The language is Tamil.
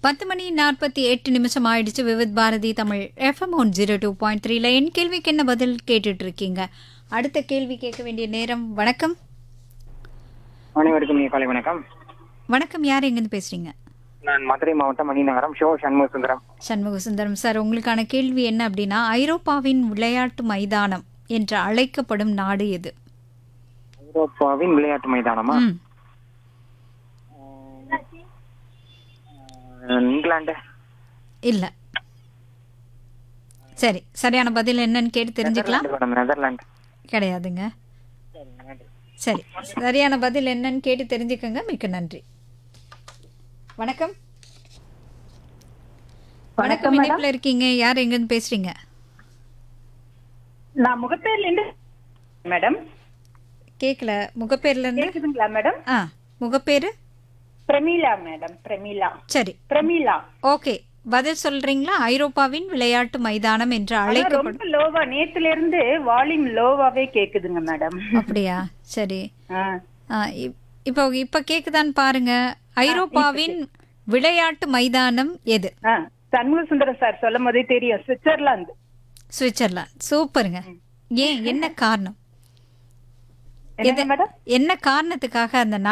பத்து மணி நாற்பத்தி எட்டு நிமிஷம் ஆயிடுச்சு Vividh Bharati Tamil FM one zero two point த்ரீல என் கேள்விக்கு என்ன பதில் கேட்டுட்டு இருக்கீங்க அடுத்த கேள்வி கேட்க வேண்டிய நேரம் வணக்கம் அனைவருக்கும் இனிய காலை வணக்கம் வணக்கம் யார் எங்கேருந்து பேசுறீங்க நான் மதுரை மாவட்டம் மணிநகரம் ஷோ சண்முக சுந்தரம் சண்முக சுந்தரம் சார் உங்களுக்கான கேள்வி என்ன அப்படின்னா ஐரோப்பாவின் விளையாட்டு மைதானம் என்று அழைக்கப்படும் நாடு எது ஐரோப்பாவின் விளையாட்டு மைதானமா ம் அஹ், இங்கிலாந்து இல்ல சரி சரியான பதில் என்னன்னு கேட்டு தெரிஞ்சுக்கலாம் நெதர்லாந்து மேடம், நெதர்லாந்து கிடையாதுங்க சரி சரியான பதில் என்னன்னு கேட்டு தெரிஞ்சுக்கங்க மிக்க நன்றி வணக்கம் வணக்கம் இணைப்புல இருக்கீங்க யார் எங்கேருந்து பேசுறீங்க நான் முகப்பேர்ல இருந்து மேடம் கேட்கல முகப்பேர்ல இருந்து கேக்குதுங்களா மேடம் ஆ முகப்பேரு பிரமீளா மேடம் பிரமீளா சரி பிரமீளா ஓகே பதில் சொல்றீங்களா ஐரோப்பாவின் விளையாட்டு மைதானம் என்று ஆனா அழைக்கப்படும் ரொம்ப லோவா நேத்துல இருந்து வால்யூம் லோவாவே கேக்குதுங்க மேடம் அப்படியா சரி ஆ. ஆ, இப்- இப்போ இப்போ கேக்குதான்னு பாருங்க ஐரோப்பாவின் விளையாட்டு மைதானம் எது ஆ, சண்முக சுந்தரம் சார் சொல்லும் போதே தெரியும் சுவிட்சர்லாந்து சுவிட்சர்லாந்து சூப்பருங்க ஏன் என்ன காரணம் என்னங்க மேடம் என்ன காரணத்துக்காக அந்த